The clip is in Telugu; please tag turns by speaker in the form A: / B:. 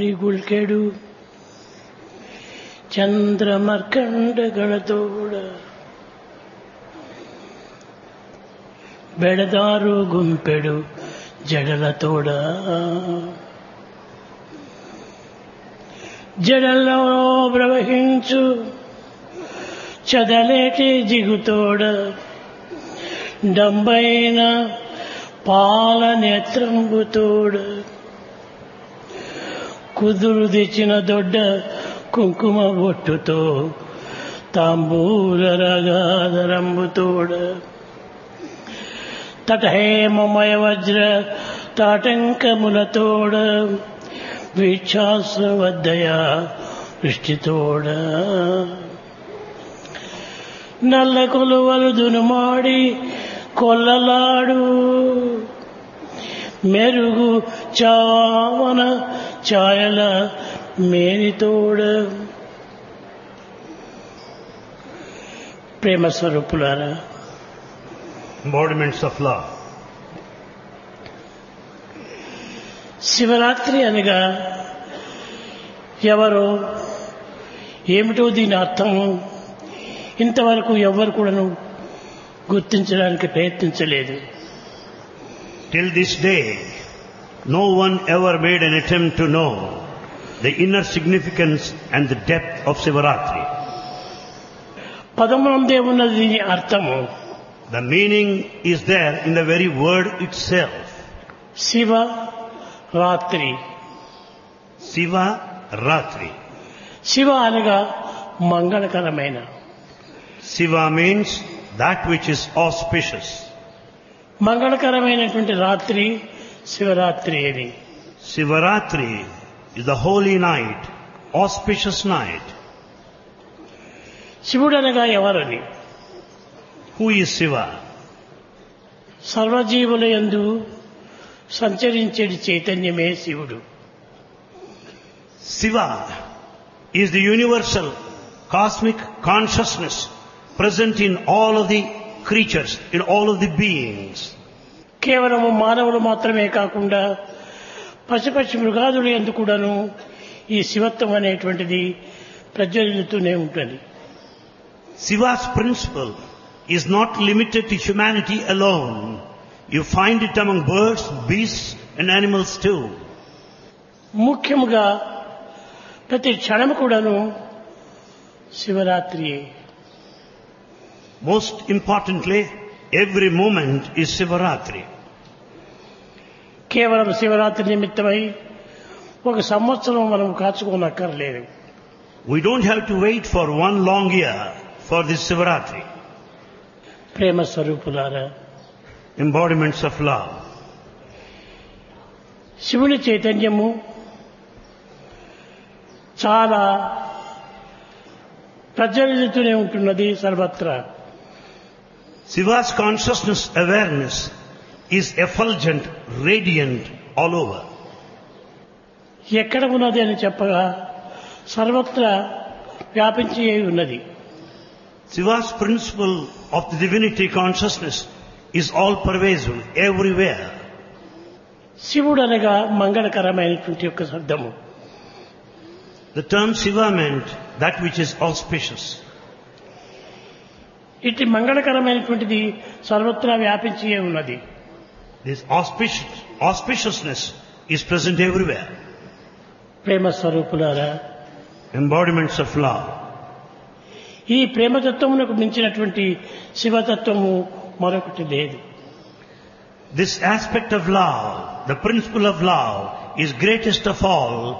A: మరి గుల్కెడు ಚಂದ್ರಮರ್ಕಂಡಗಳತೋಡ ಬೆಳೆದಾರು ಗುಂಪೆಡು జడలతోడ జడల్లో ప్రవహించు చదలేటి జిగుతోడ డంబైన పాల నేత్రంబుతోడ కుదురు తెచ్చిన దొడ్డ కుంకుమ బొట్టుతో తాంబూల రగాదరంబుతోడ తటహేమమయ వజ్ర తాటంకములతోడ వీక్షాశ్రవద్దయ దృష్టితోడ నల్ల కొలువలు దునుమాడి కొల్లలాడు మెరుగు చావన ఛాయల మేనితోడ ప్రేమ స్వరూపులారా
B: embodiments of love.
A: శివరాత్రి అనగా ఎవరో ఏమిటో దీని అర్థం ఇంతవరకు ఎవ్వరు కూడాను గుర్తించడానికి ప్రయత్నించలేదు
B: Till this day, no one ever made an attempt to know the inner significance and the depth of Sivaratri.
A: పదమునందే ఉన్నది దీని అర్థము
B: The meaning is there in the very word itself.
A: Shiva రాత్రి
B: Siva Ratri.
A: శివ అనగా మంగళకరమైన
B: Siva means that which is auspicious.
A: మంగళకరమైనటువంటి రాత్రి శివరాత్రి అని
B: Sivaratri is the holy night, auspicious night.
A: శివుడు అనగా ఎవరని
B: Who is Siva?
A: సర్వజీవుల యందు సంచరించేటి చైతన్యమే శివుడు
B: Siva is the universal cosmic consciousness present in all of the creatures, in all of the beings.
A: కేవలము మానవులు మాత్రమే కాకుండా పశుపక్షి మృగాదులు ఎందు కూడాను ఈ శివత్వం అనేటువంటిది ప్రజ్వలితూనే ఉంటుంది
B: Siva's principle is not limited to humanity alone. You find it among birds, beasts and animals too.
A: ముఖ్యముగా ప్రతి క్షణం కూడాను Shivaratri
B: Most importantly, every moment is Sivaratri.
A: కేవలం శివరాత్రి నిమిత్తమై ఒక సంవత్సరం మనం కాచుకోనక్కర్లేదు
B: We don't have to wait for one long year for this Sivaratri.
A: ప్రేమ స్వరూపులారా
B: Embodiments of love.
A: శివుని చైతన్యము చాలా ప్రజ్వలితూనే ఉంటున్నది సర్వత్రా
B: Siva's consciousness awareness is effulgent, radiant all over.
A: ఎక్కడ ఉన్నది అని చెప్పగా సర్వత్రా వ్యాపించి ఉన్నది
B: Siva's principle of the divinity consciousness is all pervasive, everywhere.
A: శివుడు అనగా మంగళకరమైనటువంటి యొక్క శబ్దము
B: The term Siva meant that which is auspicious.
A: ఇటు మంగళకరమైనటువంటిది సర్వత్రా వ్యాపించి ఉన్నది
B: This auspicious, auspiciousness is present everywhere.
A: ప్రేమ స్వరూపులారా
B: Embodiments of love.
A: ఈ ప్రేమతత్వమునకు మించినటువంటి శివతత్వము మరొకటి లేదు
B: This aspect of love, the principle of love, is greatest of all